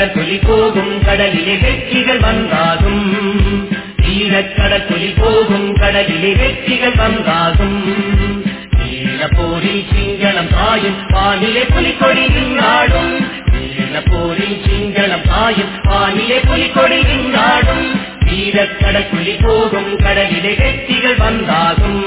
ஈரக்கடற்கொலி போகும் கடலிலே வெற்றிகள் வந்தாகும் ஈரக்கடற்கொலி போகும் கடலிலே வெற்றிகள் வந்தாகும் ஈழப்போரில் சிங்களம் தாயும் வானிலே புலிக்கொடி நின்றாடும் ஈழப்போரில் சிங்களம் தாயும் வானிலே புலிக்கொடி நின்றாடும் ஈரக்கடற்கொலி போகும் கடலிலே வெற்றிகள் வந்தாகும்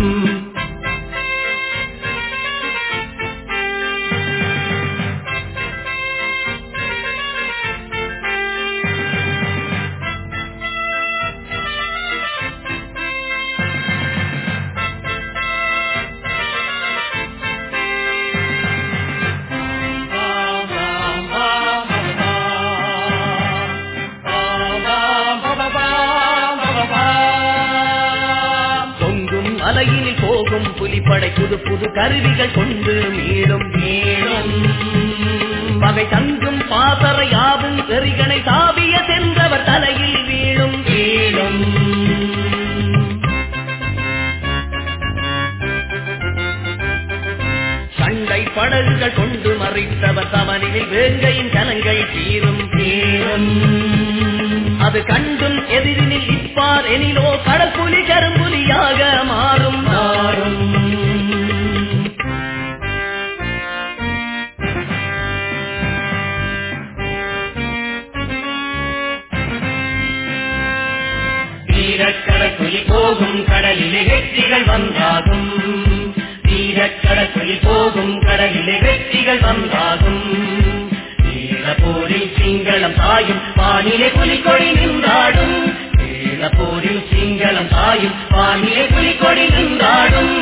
பொங்கும் அலையினில் போகும் புலிப்படை புது புது கருவிகள் கொண்டு மீளும் மீளும் பகை தங்கும் பாசறை யாவும் செறிகளை தாவிய சென்றவர் தலையில் வீழும் வீழும் சண்டை படகுகள் கொண்டு மறைத்தவர் தவனில் வேங்கையின் கலங்கள் தீரும் தீரும் அது கண்டும் எதிரினில் இப்பார் எனிலோ கடற்புலி கரும்புலியாக மாறும் மாறும் ஈரக்கடற்கொலி போகும் கடலிலே வெற்றிகள் வந்தாகும் ஈரக்கடற்கொலி போகும் கடலிலே வெற்றிகள் வந்தாகும் ஈழப்போரில் சிங்களம் தாயும் வானிலே புலிக்கொடி நின்றாடும் ஈழப்போரில் சிங்களம் தாயும் வானிலே புலிக்கொடி நின்றாடும்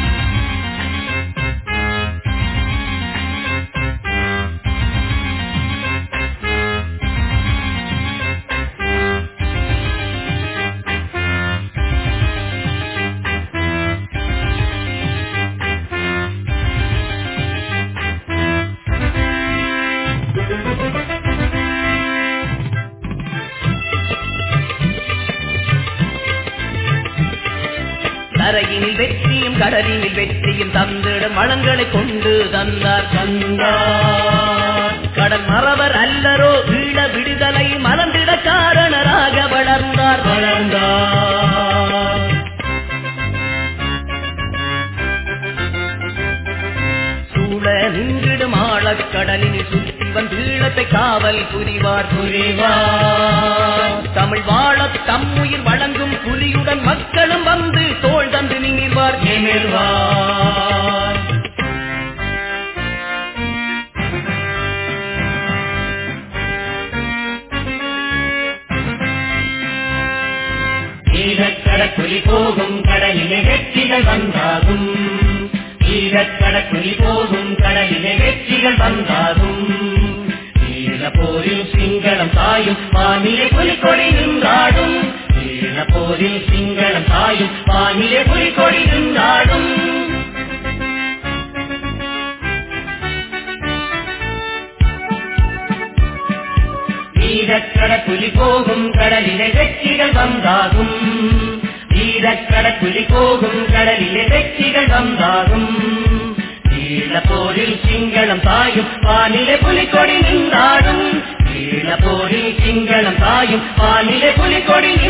கரையினில் வெற்றியும் கடலினில் வெற்றியும் தந்திடும் வளங்களை கொண்டு தந்தார் தந்தார் கடல் மறவர் அல்லரோ ஈழ விடுதலை மறந்திட காரணராக வளர்ந்தார் வளர்ந்தார் சூழ நின்றிடும் ஆழக்கடலில் சுற்றி வந்து ஈழத்தை காவல் புரிவார் புரிவார் தமிழ் வாழ தம்முயிர் வழங்கும் புலியுடன் மக்களும் வந்து தோள் தந்து நிமிர்வார் நிமிர்வார் ஈரக்கடற்கொலி போகும் கடலிலே வெற்றிகள் வந்தாகும் ஈரக்கடற்கொலி போகும் கடலிலே வெற்றிகள் வந்தாகும் ஈழப்போரில் சிங்களம் தாயும் வானிலே புலிக்கொடி நின்றாடும் ஈழப்போரில் சிங்களம் தாயும் வானிலே புலிக்கொடி நின்றாடும் ஈரக்கடற்குலி போகும் கடலிலே வெற்றிகள் வந்தாகும் ஈரக்கடற்குலி போகும் கடலிலே வெற்றிகள் வந்தாகும் ஈழப்போரில் சிங்களம் தாயும் வானிலே புலிக்கொடி நின்றாடும் ஈழப்போரில் சிங்களம் தாயும் வானிலே புலிக்கொடி